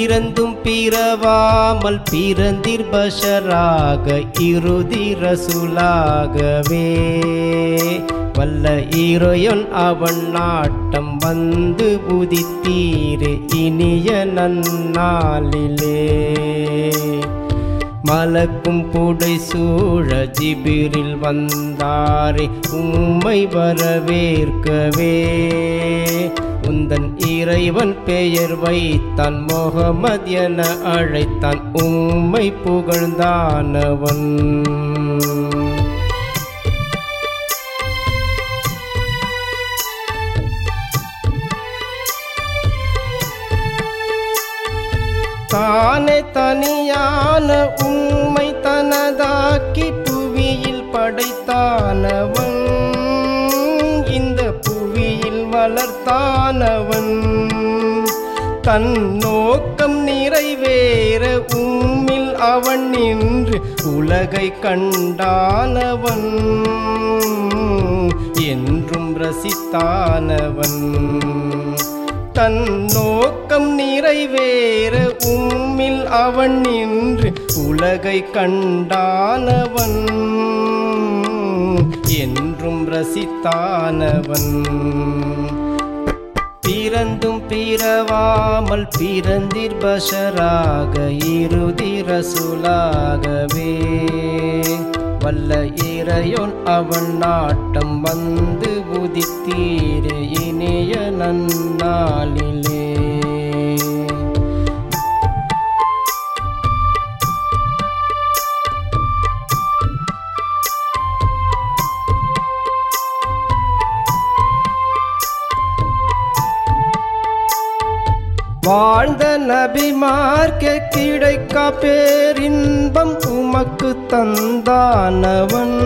பிறந்தும் பிறவாமல் பிறந்திர் பஷராக இறுதி ரசூலாகவே வல்ல ஈரோயன் அவன் நாட்டம் வந்து உதித்தீரே இனிய நன்னாளிலே மலக்கும் புடை சூழ ஜிபிரில் வந்தாரே உம்மை வரவேற்கவே உந்தன் இறைவன் பெயர் வைத்தான் முகமது என அழைத்தான் உம்மை புகழ்ந்தானவன் தானே தனியான உம்மை தனதாக்கி புவியில் படைத்தானவன் இந்த புவியில் வளர்த்தானவன் தன் நோக்கம் நிறைவேற உம்மில் அவன் நின்று உலகை கண்டானவன் என்றும் ரசித்தானவன் தன் நோக்கம் நிறைவேற உம்மில் அவன் நின்று உலகை கண்டானவன் என்றும் ரசித்தானவன் பிறந்தும் பிறவாமல் பிறந்திர் பஷராக இறுதி ரசூலாகவே வல்ல இறையோன் அவன் நாட்டம் வந்து உதித்தீரே இனிய நன்னாளிலே வாழ்ந்த நபிமார்க்கு கிடைக்க பேரின்பம் உமக்கு தந்தானவன்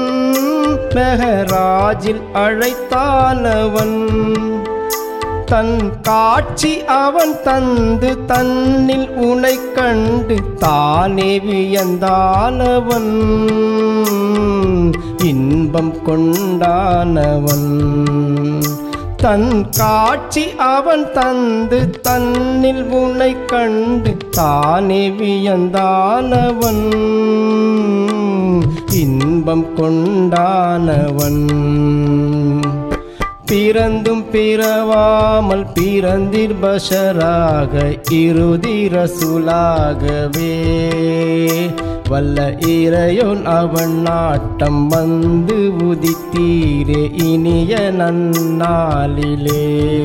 மெஹராஜில் அழைத்தானவன் தன் காட்சி அவன் தந்து தன்னில் உனை கண்டு தானே வியந்தானவன் இன்பம் கொண்டானவன் தன் காட்சி அவன் தந்து தன்னில் உனை கண்டு தானே வியந்தானவன் இன்பம் கொண்டானவன் பிறந்தும் பிறவாமல் பிறந்திர் பஷராக இறுதி ரசூலாகவே வல்ல இறையோன் அவன் நாட்டம் வந்து உதித்தீரே இனிய நன்னாளிலே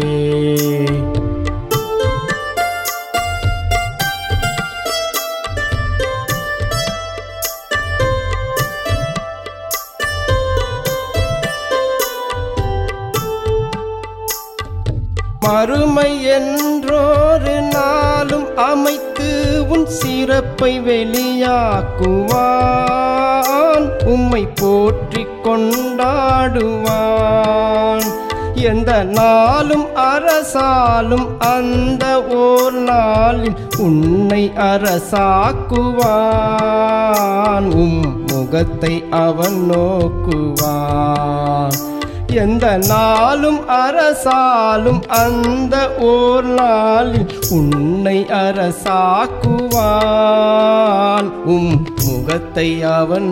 மறுமை என்றொரு நாளும் அமைத்து உன் சிறப்பை வெளியாக்குவான் உம்மை போற்றி கொண்டாடுவான் எந்த நாளும் அரசாலும் அந்த ஓர் நாளில் உன்னை அரசாக்குவான் உம் முகத்தை அவன் நோக்குவான் எந்த நாளும் அரசாலும் அந்த ஓர் நாளில் உன்னை அரசாக்குவான் உம் முகத்தை அவன்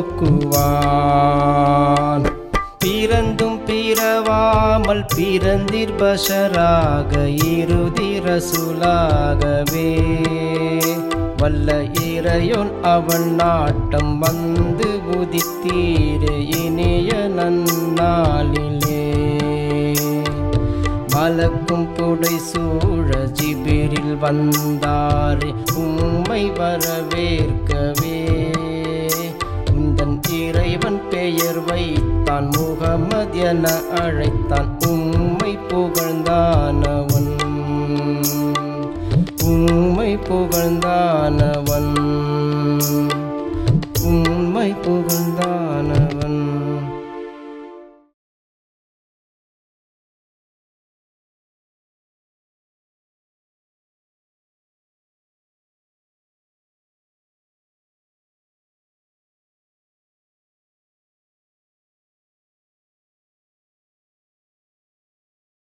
நோக்குவான் பிறந்தும் பிறவாமல் பிறந்திர் பஷராக இறுதி ரசூலாகவே வல்ல இறையோன் அவன் நாட்டம் வந்து உதித்தீரே இனிய நன்னாளிலே மலக்கும் புடை சூழ ஜிபிரில் வந்தாரே உம்மை வரவேற்கவே உந்தன் இறைவன் பெயர் வைத்தான் முகமது என அழைத்தான் உம்மை புகழ்ந்தானவன் உம்மை புகழ்ந்தான்